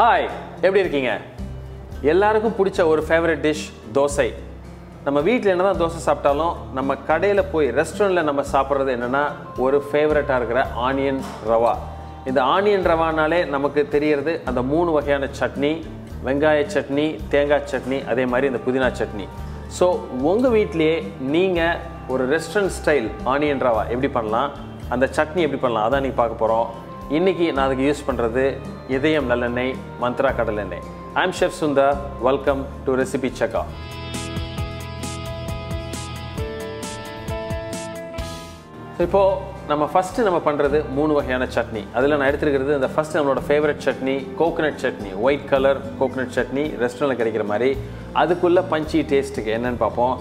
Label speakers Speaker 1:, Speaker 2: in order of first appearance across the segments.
Speaker 1: hi எப்படி இருக்கீங்க எல்லாருக்கும் பிடிச்ச ஒரு ஃபேவரட் டிஷ் தோசை நம்ம வீட்டில் என்ன தான் தோசை சாப்பிட்டாலும் நம்ம கடையில் போய் ரெஸ்டாரண்ட்டில் நம்ம சாப்பிட்றது என்னென்னா ஒரு ஃபேவரட்டாக இருக்கிற ஆனியன் ரவா இந்த ஆனியன் ரவானாலே நமக்கு தெரியறது அந்த மூணு வகையான சட்னி வெங்காய சட்னி தேங்காய் சட்னி அதே மாதிரி இந்த புதினா சட்னி ஸோ உங்கள் வீட்லேயே நீங்கள் ஒரு ரெஸ்டாரண்ட் ஸ்டைல் ஆனியன் ரவா எப்படி பண்ணலாம் அந்த சட்னி எப்படி பண்ணலாம் அதான் நீ பார்க்க போகிறோம் இன்னைக்கு நான் அதுக்கு யூஸ் பண்ணுறது இதயம் நல்லெண்ணெய் மந்த்ரா கடலெண்ணெய் I'm chef Sundar welcome to recipe செக்கா ஸோ இப்போது நம்ம ஃபஸ்ட்டு நம்ம பண்ணுறது மூணு வகையான சட்னி அதில் நான் எடுத்துருக்கிறது இந்த ஃபஸ்ட்டு நம்மளோட favourite chutney coconut chutney white colour coconut chutney ரெஸ்டாரண்ட்டில் கிடைக்கிற மாதிரி அதுக்குள்ளே பஞ்சி டேஸ்ட்டுக்கு என்னன்னு பார்ப்போம்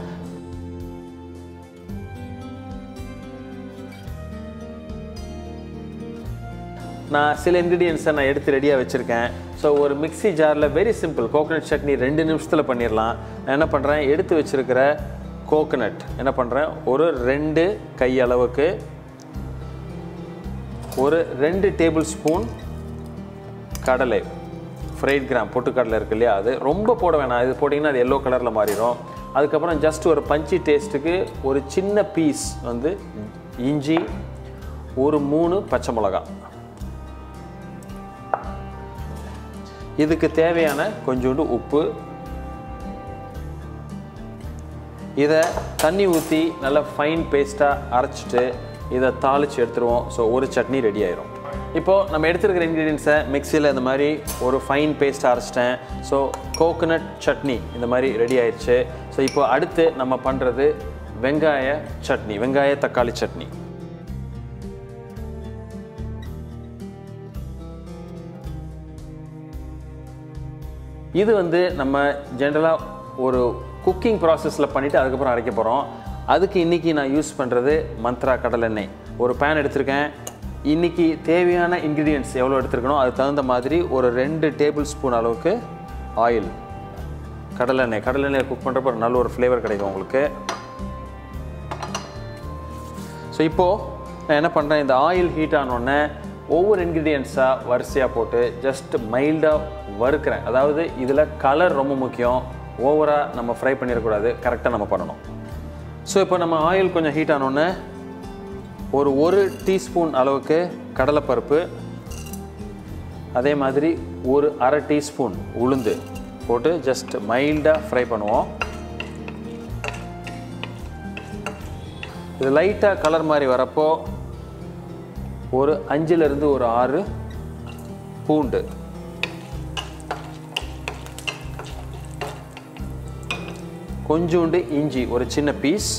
Speaker 1: நான் சில இன்க்ரீடியன்ஸை நான் எடுத்து ரெடியாக வச்சுருக்கேன் ஸோ ஒரு மிக்ஸி ஜாரில் வெரி சிம்பிள் கோகனட் சட்னி ரெண்டு நிமிஷத்தில் பண்ணிடலாம் நான் என்ன பண்ணுறேன் எடுத்து வச்சுருக்கிற கோகனட் என்ன பண்ணுறேன் ஒரு ரெண்டு கை அளவுக்கு ஒரு ரெண்டு டேபிள் ஸ்பூன் கடலை ஃப்ரைட் கிராம் பொட்டுக்கடலை இருக்கு இல்லையா அது ரொம்ப போட வேணாம் இது போட்டிங்கன்னா அது எல்லோ கலரில் மாறிடும் அதுக்கப்புறம் ஜஸ்ட் ஒரு பஞ்சி டேஸ்ட்டுக்கு ஒரு சின்ன பீஸ் வந்து இஞ்சி ஒரு மூணு பச்சை மிளகாய் இதுக்கு தேவையான கொஞ்சோண்டு உப்பு இதை தண்ணி ஊற்றி நல்லா ஃபைன் பேஸ்ட்டாக அரைச்சிட்டு இதை தாளித்து எடுத்துருவோம் ஸோ ஒரு சட்னி ரெடி ஆயிரும் இப்போது நம்ம எடுத்துருக்கிற இன்க்ரீடியன்ஸை மிக்சியில் இந்த மாதிரி ஒரு ஃபைன் பேஸ்ட்டாக அரைச்சிட்டேன் ஸோ கோகனட் சட்னி இந்த மாதிரி ரெடி ஆயிடுச்சு ஸோ இப்போ அடுத்து நம்ம பண்ணுறது வெங்காய சட்னி வெங்காய தக்காளி சட்னி இது வந்து நம்ம ஜென்ரலாக ஒரு குக்கிங் ப்ராசஸில் பண்ணிவிட்டு அதுக்கப்புறம் அரைக்க போகிறோம் அதுக்கு இன்றைக்கி நான் யூஸ் பண்ணுறது மந்த்ரா கடலெண்ணெய் ஒரு பேன் எடுத்திருக்கேன் இன்றைக்கி தேவையான இன்க்ரீடியன்ட்ஸ் எவ்வளோ எடுத்துருக்கணும் அதுக்கு தகுந்த மாதிரி ஒரு ரெண்டு டேபிள் ஸ்பூன் அளவுக்கு ஆயில் கடலெண்ணெய் கடலெண்ணெய் குக் பண்ணுறப்ப ஒரு நல்ல ஒரு ஃப்ளேவர் கிடைக்கும் உங்களுக்கு ஸோ இப்போது நான் என்ன பண்ணுறேன் இந்த ஆயில் ஹீட் ஆனோடனே ஒவ்வொரு இன்க்ரீடியன்ஸாக வரிசையாக போட்டு ஜஸ்ட் மைல்டாக வறுக்கிறேன் அதாவது இதில் கலர் ரொம்ப முக்கியம் ஓவராக நம்ம ஃப்ரை பண்ணிடக்கூடாது கரெக்டாக நம்ம பண்ணணும் ஸோ இப்போ நம்ம ஆயில் கொஞ்சம் ஹீட் ஆனோடனே ஒரு ஒரு டீஸ்பூன் அளவுக்கு கடலைப்பருப்பு அதே மாதிரி ஒரு அரை டீஸ்பூன் உளுந்து போட்டு ஜஸ்ட் மைல்டாக ஃப்ரை பண்ணுவோம் இது லைட்டாக கலர் மாதிரி வரப்போ ஒரு அஞ்சுலேருந்து ஒரு ஆறு பூண்டு கொஞ்சோண்டு இஞ்சி ஒரு சின்ன பீஸ்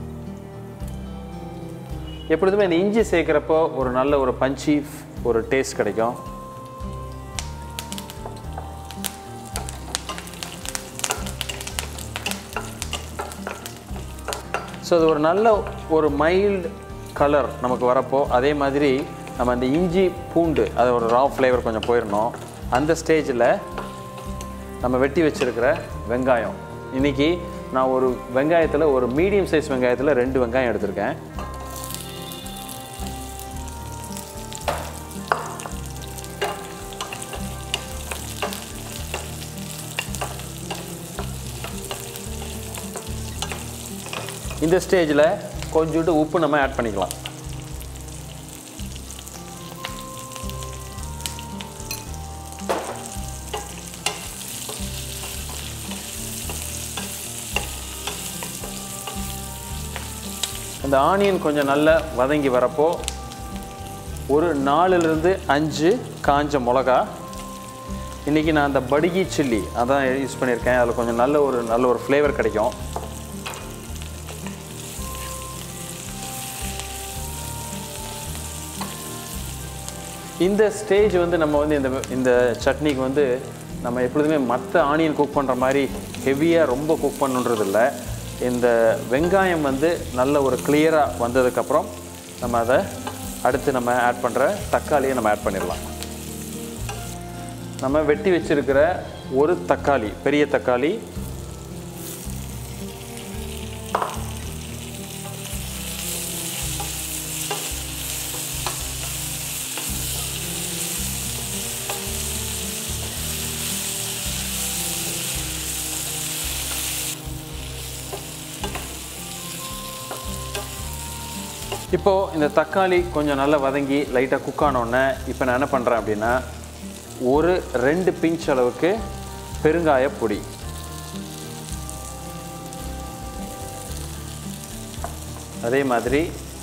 Speaker 1: எப்பொழுதுமே இந்த இஞ்சி சேர்க்குறப்போ ஒரு நல்ல ஒரு பஞ்சி ஒரு டேஸ்ட் கிடைக்கும் ஸோ அது ஒரு நல்ல ஒரு மைல்டு கலர் நமக்கு வரப்போ அதே மாதிரி நம்ம அந்த இஞ்சி பூண்டு அது ஒரு ரா ஃப்ளேவர் கொஞ்சம் போயிடணும் அந்த ஸ்டேஜில் நம்ம வெட்டி வச்சுருக்கிற வெங்காயம் இன்றைக்கி நான் ஒரு வெங்காயத்தில் ஒரு மீடியம் சைஸ் வெங்காயத்தில் ரெண்டு வெங்காயம் எடுத்திருக்கேன் இந்த ஸ்டேஜில் கொஞ்சோண்டு உப்பு நம்ம ஆட் பண்ணிக்கலாம் அந்த ஆனியன் கொஞ்சம் நல்லா வதங்கி வரப்போ ஒரு நாலுலேருந்து அஞ்சு காஞ்ச மிளகா இன்றைக்கி நான் அந்த படுகி சில்லி அதான் யூஸ் பண்ணியிருக்கேன் அதில் கொஞ்சம் நல்ல ஒரு நல்ல ஒரு ஃப்ளேவர் கிடைக்கும் இந்த ஸ்டேஜ் வந்து நம்ம வந்து இந்த இந்த சட்னிக்கு வந்து நம்ம எப்பொழுதுமே மற்ற ஆனியன் குக் பண்ணுற மாதிரி ஹெவியாக ரொம்ப குக் பண்ணுன்றதில்ல இந்த வெங்காயம் வந்து நல்ல ஒரு கிளியராக வந்ததுக்கப்புறம் நம்ம அதை அடுத்து நம்ம ஆட் பண்ணுற தக்காளியை நம்ம ஆட் பண்ணிடலாம் நம்ம வெட்டி வச்சிருக்கிற ஒரு தக்காளி பெரிய தக்காளி இப்போது இந்த தக்காளி கொஞ்சம் நல்லா வதங்கி லைட்டாக குக் ஆனோடனே இப்போ நான் என்ன பண்ணுறேன் அப்படின்னா ஒரு ரெண்டு பிஞ்ச் அளவுக்கு பெருங்காய பொடி அதே மாதிரி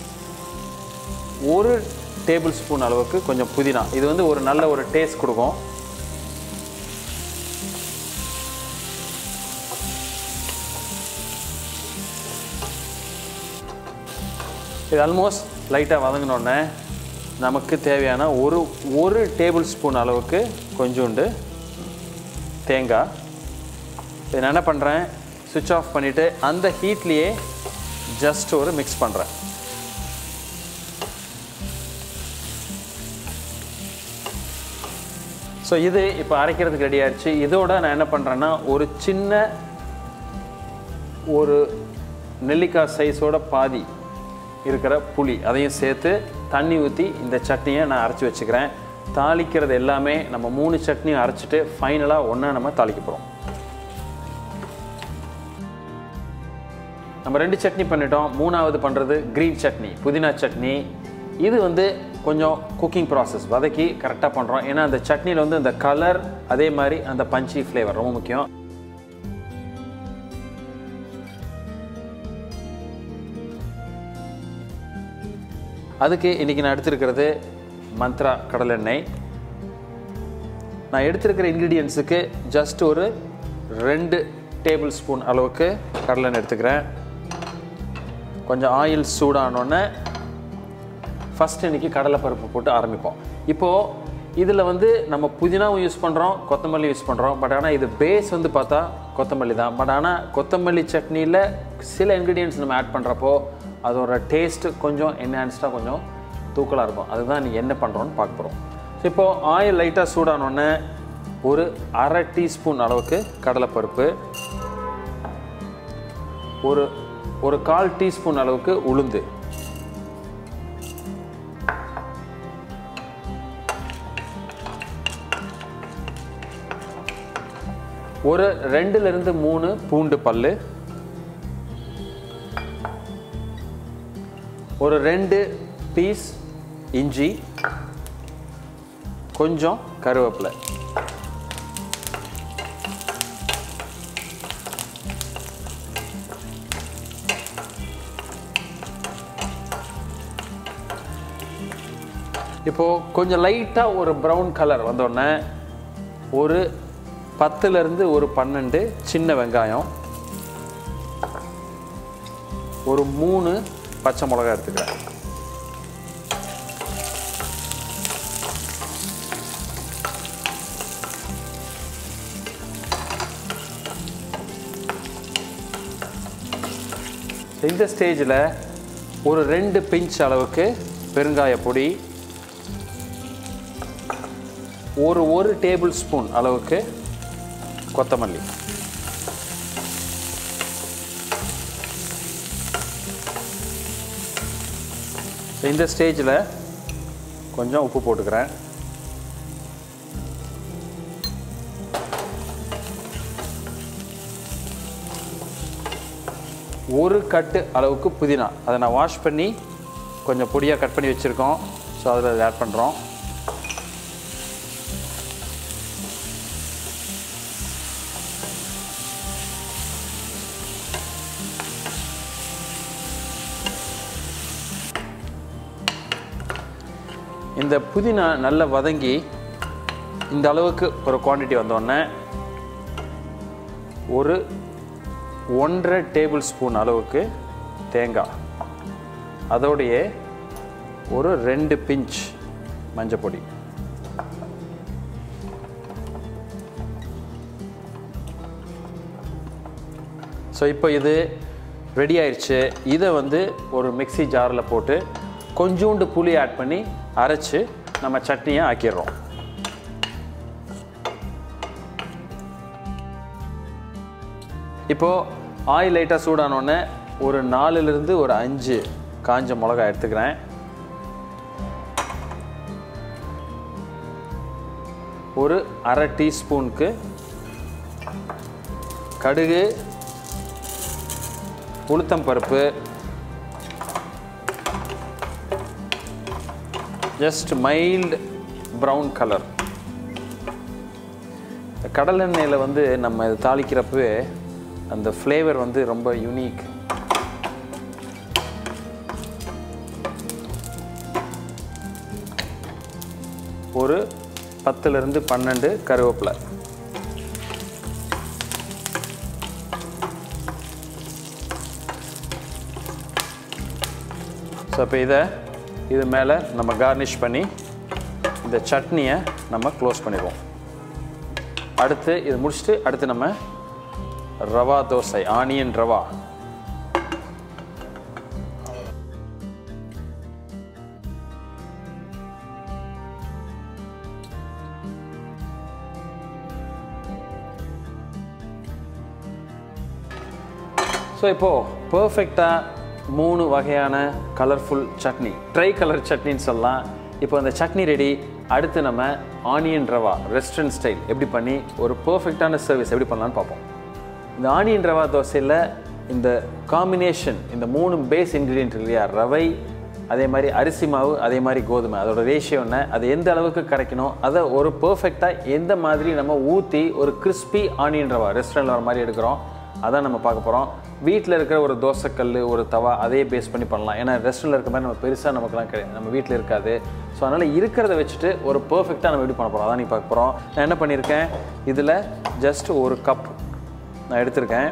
Speaker 1: ஒரு டேபிள் ஸ்பூன் அளவுக்கு கொஞ்சம் புதினா இது வந்து ஒரு நல்ல ஒரு டேஸ்ட் கொடுக்கும் இது ஆல்மோஸ்ட் லைட்டாக வதங்கினோடனே நமக்கு தேவையான ஒரு ஒரு டேபிள் ஸ்பூன் அளவுக்கு கொஞ்சோண்டு தேங்காய் இது நான் என்ன பண்ணுறேன் சுவிட்ச் ஆஃப் பண்ணிவிட்டு அந்த ஹீட்லேயே ஜஸ்ட் ஒரு மிக்ஸ் பண்ணுறேன் ஸோ இது இப்போ அரைக்கிறதுக்கு ரெடி ஆயிடுச்சு இதோட நான் என்ன பண்ணுறேன்னா ஒரு சின்ன ஒரு நெல்லிக்காய் சைஸோட பாதி இருக்கிற புளி அதையும் சேர்த்து தண்ணி ஊற்றி இந்த சட்னியை நான் அரைச்சி வச்சுக்கிறேன் தாளிக்கிறது எல்லாமே நம்ம மூணு சட்னியும் அரைச்சிட்டு ஃபைனலாக ஒன்றா நம்ம தாளிக்க போகிறோம் நம்ம ரெண்டு சட்னி பண்ணிட்டோம் மூணாவது பண்ணுறது க்ரீன் சட்னி புதினா சட்னி இது வந்து கொஞ்சம் குக்கிங் ப்ராசஸ் வதக்கி கரெக்டாக பண்ணுறோம் ஏன்னா அந்த சட்னியில் வந்து இந்த கலர் அதே மாதிரி அந்த பஞ்சி ஃப்ளேவர் ரொம்ப முக்கியம் அதுக்கு இன்றைக்கி நான் எடுத்திருக்கிறது மந்த்ரா கடலெண்ணெய் நான் எடுத்திருக்கிற இன்க்ரீடியன்ஸுக்கு ஜஸ்ட் ஒரு ரெண்டு டேபிள் ஸ்பூன் அளவுக்கு கடலெண்ணெய் எடுத்துக்கிறேன் கொஞ்சம் ஆயில் சூடானோடனே ஃபஸ்ட் இன்றைக்கி கடலைப்பருப்பு போட்டு ஆரம்பிப்போம் இப்போது இதில் வந்து நம்ம புதினாவும் யூஸ் பண்ணுறோம் கொத்தமல்லி யூஸ் பண்ணுறோம் பட் ஆனால் இது பேஸ் வந்து பார்த்தா கொத்தமல்லி தான் பட் ஆனால் கொத்தமல்லி சட்னியில் சில இன்க்ரீடியன்ஸ் நம்ம ஆட் பண்ணுறப்போ அதோட டேஸ்ட்டு கொஞ்சம் என்ஹான்ஸ்டாக கொஞ்சம் தூக்கலாக இருக்கும் அதுதான் நீ என்ன பண்ணுறோன்னு பார்க்க போகிறோம் ஸோ இப்போது ஆயில் லைட்டாக சூடானோடனே ஒரு அரை டீஸ்பூன் அளவுக்கு கடலைப்பருப்பு ஒரு ஒரு கால் டீஸ்பூன் அளவுக்கு உளுந்து ஒரு ரெண்டுலேருந்து மூணு பூண்டு பல்லு ஒரு ரெண்டு பீஸ் இஞ்சி கொஞ்சம் கருவேப்பிலை இப்போது கொஞ்சம் லைட்டாக ஒரு ப்ரௌன் கலர் வந்தோடனே ஒரு பத்துலேருந்து ஒரு பன்னெண்டு சின்ன வெங்காயம் ஒரு மூணு பச்சை மிளகாய் எடுத்துக்கிறேன் இந்த ஸ்டேஜில் ஒரு ரெண்டு பிஞ்ச் அளவுக்கு பெருங்காய பொடி ஒரு ஒரு டேபிள் ஸ்பூன் அளவுக்கு கொத்தமல்லி இந்த ஸ்டேஜில் கொஞ்சம் உப்பு போட்டுக்கிறேன் ஒரு கட்டு அளவுக்கு புதினா அதை நான் வாஷ் பண்ணி கொஞ்சம் பொடியாக கட் பண்ணி வச்சுருக்கோம் ஸோ அதில் அதை ஆட் பண்ணுறோம் இந்த புதினா நல்லா வதங்கி இந்த அளவுக்கு ஒரு குவான்டிட்டி வந்தோடனே ஒரு ஒன்றரை டேபிள் ஸ்பூன் அளவுக்கு தேங்காய் அதோடைய ஒரு ரெண்டு பிஞ்ச் மஞ்சள் பொடி ஸோ இப்போ இது ரெடி ஆயிடுச்சு இதை வந்து ஒரு மிக்ஸி ஜாரில் போட்டு கொஞ்சோண்டு புளி ஆட் பண்ணி அரைச்சு நம்ம சட்னியை ஆக்கிடுறோம் இப்போது ஆயில் லைட்டாக சூடானோடனே ஒரு நாலுலேருந்து ஒரு அஞ்சு காஞ்ச மிளகாய் எடுத்துக்கிறேன் ஒரு அரை டீஸ்பூனுக்கு கடுகு உளுத்தம் பருப்பு ஜஸ்ட் மைல்டு ப்ரௌன் கலர் கடலெண்ணெயில் வந்து நம்ம இது தாளிக்கிறப்பவே அந்த ஃப்ளேவர் வந்து ரொம்ப யூனிக் ஒரு பத்துலேருந்து பன்னெண்டு கருவேப்பிலை ஸோ இப்போ இதை இது மேலே நம்ம கார்னிஷ் பண்ணி இந்த சட்னியை நம்ம க்ளோஸ் பண்ணிடுவோம் அடுத்து இது முடிச்சுட்டு அடுத்து நம்ம ரவா தோசை ஆனியன் ரவா ஸோ இப்போது பர்ஃபெக்டாக மூணு வகையான கலர்ஃபுல் சட்னி ட்ரை கலர் சட்னின்னு சொல்லலாம் இப்போ அந்த சட்னி ரெடி அடுத்து நம்ம ஆனியன் ரவா ரெஸ்டாரண்ட் ஸ்டைல் எப்படி பண்ணி ஒரு பர்ஃபெக்டான சர்வீஸ் எப்படி பண்ணலான்னு பார்ப்போம் இந்த ஆனியன் ரவா தோசையில் இந்த காம்பினேஷன் இந்த மூணு பேஸ் இன்க்ரீடியன்ட் இல்லையா ரவை அதே மாதிரி அரிசி மாவு அதே மாதிரி கோதுமை அதோட ரேஷியோ என்ன அது எந்த அளவுக்கு கிடைக்கணும் அதை ஒரு பர்ஃபெக்டாக எந்த மாதிரி நம்ம ஊற்றி ஒரு கிறிஸ்பி ஆனியன் ரவா ரெஸ்டாரண்ட்டில் வர மாதிரி எடுக்கிறோம் அதான் நம்ம பார்க்க போகிறோம் வீட்டில் இருக்கிற ஒரு தோசைக்கல் ஒரு தவா அதையே பேஸ் பண்ணி பண்ணலாம் ஏன்னா ரெஸ்டாரண்ட்டில் இருக்க மாதிரி நம்ம பெருசாக நமக்குலாம் கிடையாது நம்ம வீட்டில் இருக்காது ஸோ அதனால் இருக்கிறத வச்சுட்டு ஒரு பர்ஃபெக்டாக நம்ம எப்படி பண்ண போகிறோம் அதான் நீ பார்க்க போகிறோம் நான் என்ன பண்ணியிருக்கேன் இதில் ஜஸ்ட் ஒரு கப் நான் எடுத்திருக்கேன்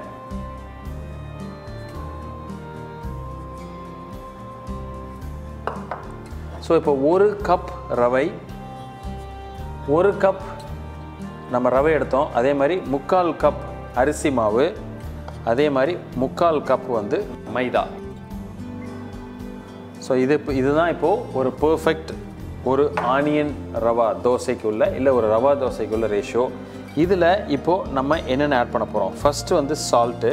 Speaker 1: ஸோ இப்போ ஒரு கப் ரவை ஒரு கப் நம்ம ரவை எடுத்தோம் அதே மாதிரி முக்கால் கப் அரிசி மாவு அதே மாதிரி முக்கால் கப் வந்து மைதா ஸோ இது இப்போ இதுதான் இப்போது ஒரு பர்ஃபெக்ட் ஒரு ஆனியன் ரவா தோசைக்குள்ள இல்லை ஒரு ரவா தோசைக்குள்ள ரேஷியோ இதில் இப்போது நம்ம என்னென்ன ஆட் பண்ண போகிறோம் ஃபஸ்ட்டு வந்து சால்ட்டு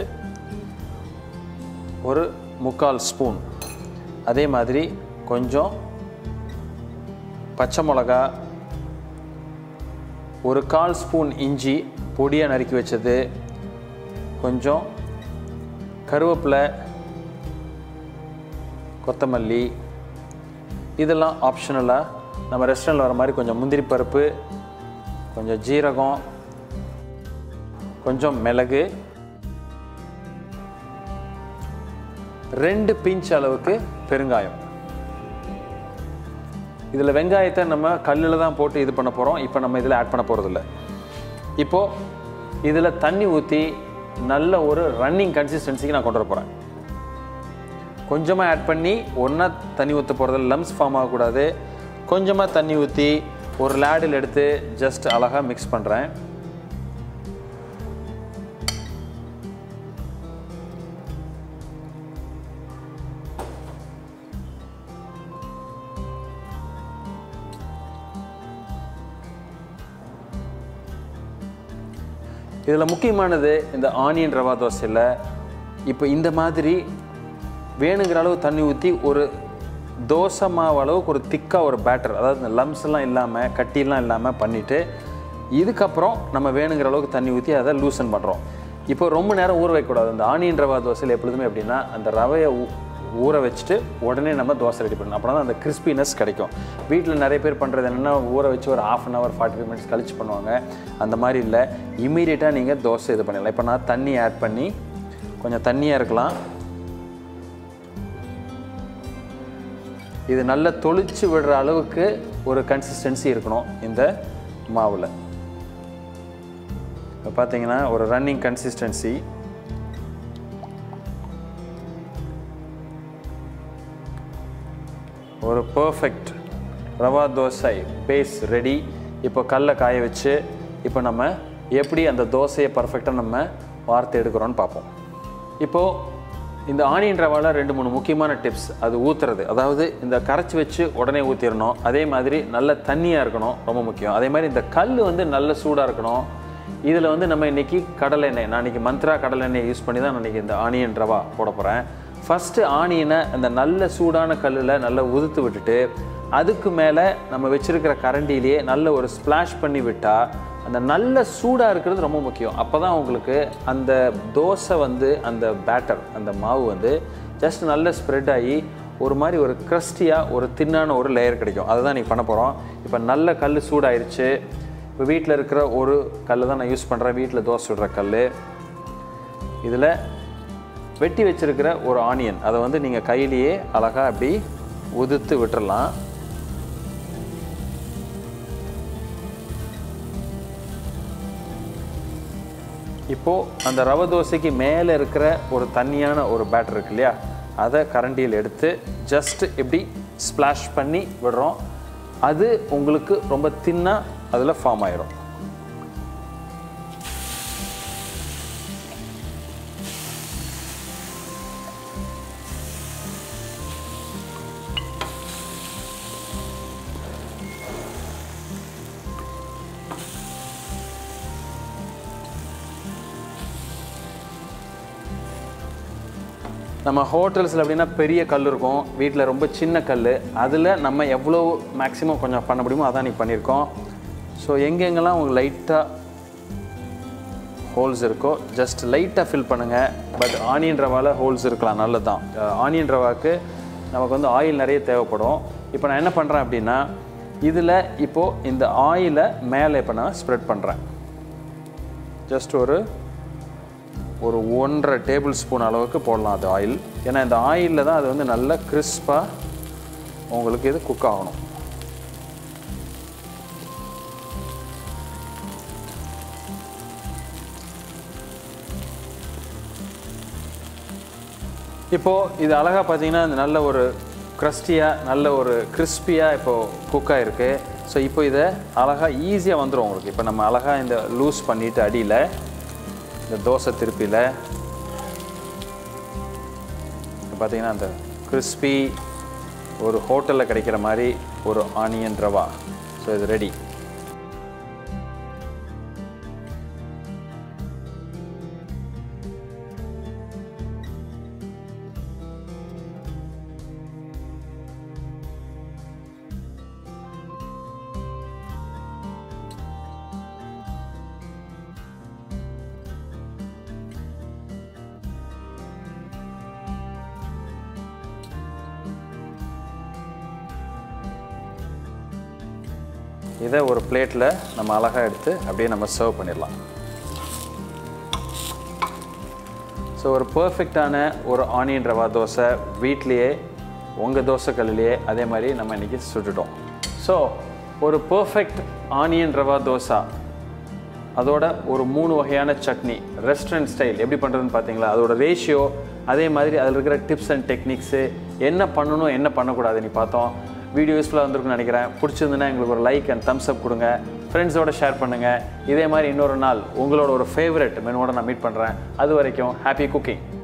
Speaker 1: ஒரு முக்கால் ஸ்பூன் அதே மாதிரி கொஞ்சம் பச்சை மிளகா ஒரு கால் ஸ்பூன் இஞ்சி பொடியாக நறுக்கி வச்சது கொஞ்சம் கருவேப்பிலை கொத்தமல்லி இதெல்லாம் ஆப்ஷனலாக நம்ம ரெஸ்டாரண்ட்டில் வர மாதிரி கொஞ்சம் முந்திரி பருப்பு கொஞ்சம் ஜீரகம் கொஞ்சம் மிளகு ரெண்டு பிஞ்ச் அளவுக்கு பெருங்காயம் இதில் வெங்காயத்தை நம்ம கல்லில் தான் போட்டு இது பண்ண போகிறோம் இப்போ நம்ம இதில் ஆட் பண்ண போகிறதில்ல இப்போது இதில் தண்ணி ஊற்றி நல்ல ஒரு ரன்னிங் கன்சிஸ்டன்சிக்கு நான் கொண்டு வர போகிறேன் கொஞ்சமாக ஆட் பண்ணி ஒன்றா தண்ணி ஊற்ற போகிறதில்ல லம்ஸ் ஃபார்ம் ஆகக்கூடாது கொஞ்சமாக தண்ணி ஊற்றி ஒரு லேடில் எடுத்து ஜஸ்ட் அழகாக மிக்ஸ் பண்ணுறேன் இதில் முக்கியமானது இந்த ஆனியன் ரவா தோசையில் இப்போ இந்த மாதிரி வேணுங்கிற அளவு தண்ணி ஊற்றி ஒரு தோசை மாவு அளவுக்கு ஒரு திக்காக ஒரு பேட்டர் அதாவது இந்த லம்ஸ் எல்லாம் இல்லாமல் கட்டிலாம் இல்லாமல் பண்ணிவிட்டு இதுக்கப்புறம் நம்ம வேணுங்கிற அளவுக்கு தண்ணி ஊற்றி அதை லூசன் பண்ணுறோம் இப்போ ரொம்ப நேரம் ஊற வைக்கக்கூடாது இந்த ஆனியன் ரவா தோசையில் எப்பொழுதுமே எப்படின்னா அந்த ரவையை ஊ- ஊற வச்சுட்டு உடனே நம்ம தோசை ரெடி பண்ணணும் அப்படின்னா அந்த கிறிஸ்பினஸ் கிடைக்கும் வீட்டில் நிறைய பேர் பண்ணுறது என்னென்னா ஊற வச்சு ஒரு half an hour forty five minutes கழிச்சு பண்ணுவாங்க அந்த மாதிரி இல்லை இமீடியட்டாக நீங்கள் தோசை இது பண்ணிடலாம் இப்போ நான் தண்ணி ஆட் பண்ணி கொஞ்சம் தண்ணியாக இருக்கலாம் இது நல்லா தொளிச்சு விடுற அளவுக்கு ஒரு கன்சிஸ்டன்சி இருக்கணும் இந்த மாவில் இப்போ பார்த்தீங்கன்னா ஒரு ரன்னிங் கன்சிஸ்டன்சி ஒரு perfect rava dosa base ready இப்போ கல்லை காய வச்சு இப்போ நம்ம எப்படி அந்த தோசையை பர்ஃபெக்டாக நம்ம வார்த்து எடுக்கிறோன்னு பார்ப்போம் இப்போது இந்த ஆனியன் ரவாவில் ரெண்டு மூணு முக்கியமான டிப்ஸ் அது ஊற்றுறது அதாவது இந்த கரைச்சி வச்சு உடனே ஊற்றிடணும் அதே மாதிரி நல்ல தண்ணியாக இருக்கணும் ரொம்ப முக்கியம் அதே மாதிரி இந்த கல் வந்து நல்ல சூடாக இருக்கணும் இதில் வந்து நம்ம இன்றைக்கி கடலை எண்ணெய் நான் இன்றைக்கி மந்த்ரா கடலை எண்ணெய் யூஸ் பண்ணி தான் நான் இன்றைக்கி இந்த ஆனியன் ரவா போட போகிறேன் ஃபஸ்ட்டு ஆனியனை அந்த நல்ல சூடான கல்லில் நல்லா உதுத்து விட்டுட்டு அதுக்கு மேலே நம்ம வச்சிருக்கிற கரண்டிலேயே நல்ல ஒரு ஸ்ப்ளாஷ் பண்ணி விட்டால் அந்த நல்ல சூடாக இருக்கிறது ரொம்ப முக்கியம் அப்போ தான் உங்களுக்கு அந்த தோசை வந்து அந்த பேட்டர் அந்த மாவு வந்து ஜஸ்ட் நல்ல ஸ்ப்ரெட் ஆகி ஒரு மாதிரி ஒரு க்ரஸ்டியாக ஒரு தின்னான ஒரு லேயர் கிடைக்கும் அதை தான் நீ பண்ண போகிறோம் இப்போ நல்ல கல் சூடாயிருச்சு இப்போ வீட்டில் இருக்கிற ஒரு கல் தான் நான் யூஸ் பண்ணுறேன் வீட்டில் தோசை சுடுற கல் இதில் வெட்டி வச்சிருக்கிற ஒரு ஆனியன் அதை வந்து நீங்கள் கையிலேயே அழகாக அப்படி உதுத்து விட்டுறலாம் இப்போது அந்த ரவை தோசைக்கு மேலே இருக்கிற ஒரு தண்ணியான ஒரு பேட்டர் இருக்கு இல்லையா அதை கரண்டியில் எடுத்து ஜஸ்ட் இப்படி ஸ்ப்ளாஷ் பண்ணி விடுறோம் அது உங்களுக்கு ரொம்ப தின்னாக அதில் ஃபார்ம் ஆயிரும் நம்ம ஹோட்டல்ஸில் அப்படின்னா பெரிய கல் இருக்கும் வீட்டில் ரொம்ப சின்ன கல் அதில் நம்ம எவ்வளோ மேக்ஸிமம் கொஞ்சம் பண்ண முடியுமோ அதான் நீ பண்ணியிருக்கோம் ஸோ எங்கெங்கெல்லாம் உங்களுக்கு லைட்டாக ஹோல்ஸ் இருக்கோ ஜஸ்ட் லைட்டாக ஃபில் பண்ணுங்கள் பட் ஆனியன் ரவாவில் ஹோல்ஸ் இருக்கலாம் நல்லது தான் ஆனியன் ரவாக்கு நமக்கு வந்து ஆயில் நிறைய தேவைப்படும் இப்போ நான் என்ன பண்ணுறேன் அப்படின்னா இதில் இப்போது இந்த ஆயிலை மேலே இப்போ நான் ஸ்ப்ரெட் பண்ணுறேன் ஜஸ்ட் ஒரு ஒரு ஒன்றரை டேபிள் ஸ்பூன் அளவுக்கு போடலாம் அது ஆயில் ஏன்னா இந்த ஆயிலில் தான் அது வந்து நல்லா கிறிஸ்பாக உங்களுக்கு இது குக் ஆகணும் இப்போது இது அழகாக பார்த்தீங்கன்னா இந்த நல்ல ஒரு க்ரஸ்டியாக நல்ல ஒரு கிறிஸ்பியாக இப்போது குக் ஆகிருக்கு ஸோ இப்போ இதை அழகாக ஈஸியாக வந்துடும் உங்களுக்கு இப்போ நம்ம அழகாக இந்த லூஸ் பண்ணிவிட்டு அடியில் இந்த தோசை திருப்பியில் பார்த்தீங்கன்னா அந்த கிறிஸ்பி ஒரு ஹோட்டலில் கிடைக்கிற மாதிரி ஒரு ஆனியன் ரவா ஸோ இது ரெடி இதை ஒரு பிளேட்டில் நம்ம அழகாக எடுத்து அப்படியே நம்ம சர்வ் பண்ணிடலாம் ஸோ ஒரு பர்ஃபெக்டான ஒரு ஆனியன் ரவா தோசை வீட்லேயே உங்கள் தோசை கல்லிலேயே அதே மாதிரி நம்ம இன்றைக்கி சுட்டுட்டோம் ஸோ ஒரு பர்ஃபெக்ட் ஆனியன் ரவா தோசை அதோட ஒரு மூணு வகையான சட்னி ரெஸ்டாரண்ட் ஸ்டைல் எப்படி பண்ணுறதுன்னு பார்த்தீங்களா அதோட ரேஷியோ அதே மாதிரி அதில் இருக்கிற டிப்ஸ் அண்ட் டெக்னிக்ஸு என்ன பண்ணணும் என்ன பண்ணக்கூடாது நீ பார்த்தோம் வீடியோ யூஸ்ஃபுல்லாக வந்திருக்குன்னு நினைக்கிறேன் பிடிச்சிருந்துன்னா எங்களுக்கு ஒரு லைக் அண்ட் தம்ஸ் அப் கொடுங்க ஃப்ரெண்ட்ஸோட ஷேர் பண்ணுங்கள் இதே மாதிரி இன்னொரு நாள் உங்களோட ஒரு ஃபேவரட் மெனுவோட நான் மீட் பண்ணுறேன் அது வரைக்கும் ஹாப்பி குக்கிங்